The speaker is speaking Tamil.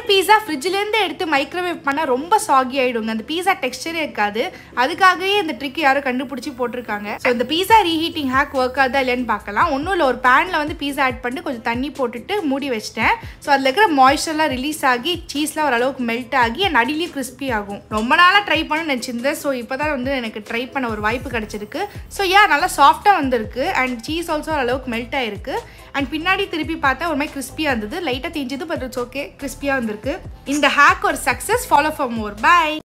பீஸா ஃப்ரிட்ஜ்லேருந்து எடுத்து மைக்ரோவேவ் பண்ணால் ரொம்ப சாகி ஆகிடுங்க அந்த பீஸா டெக்ஸ்டரே இருக்காது அதுக்காகவே இந்த ட்ரிக் யாரும் கண்டுபிடிச்சி போட்டிருக்காங்க ஸோ இந்த பீஸா ரீஹீட்டிங் ஹேக் ஒர்க் ஆகுதா இல்லைன்னு பார்க்கலாம் ஒன்றும் இல்லை ஒரு பேனில் வந்து பீஸா ஆட் பண்ணிட்டு கொஞ்சம் தண்ணி போட்டுட்டு மூடி வச்சிட்டேன் ஸோ அதில் இருக்கிற மாய்ஸ்சர்லாம் ரிலீஸ் ஆகி சீஸ்லாம் ஓரளவுக்கு மெல்ட் ஆகி என் அடியிலையும் crispy ஆகும் ரொம்ப நாளாக ட்ரை பண்ண நினச்சிருந்தேன் ஸோ இப்போ தான் வந்து எனக்கு ட்ரை பண்ண ஒரு வாய்ப்பு கிடச்சிருக்கு ஸோ ஏன் நல்லா சாஃப்டாக வந்திருக்கு அண்ட் சீஸ் ஆல்சோ ஓரளவுக்கு மெல்ட் ஆயிருக்கு அண்ட் பின்னாடி திருப்பி பார்த்தா ஒரு மாதிரி கிறிஸ்பியாக இருந்தது லைட்டாக தீஞ்சது பட் இட்ஸ் ஓகே கிறிஸ்பியாக வந்திருக்கு இந்த ஹேக் ஒரு success follow for more by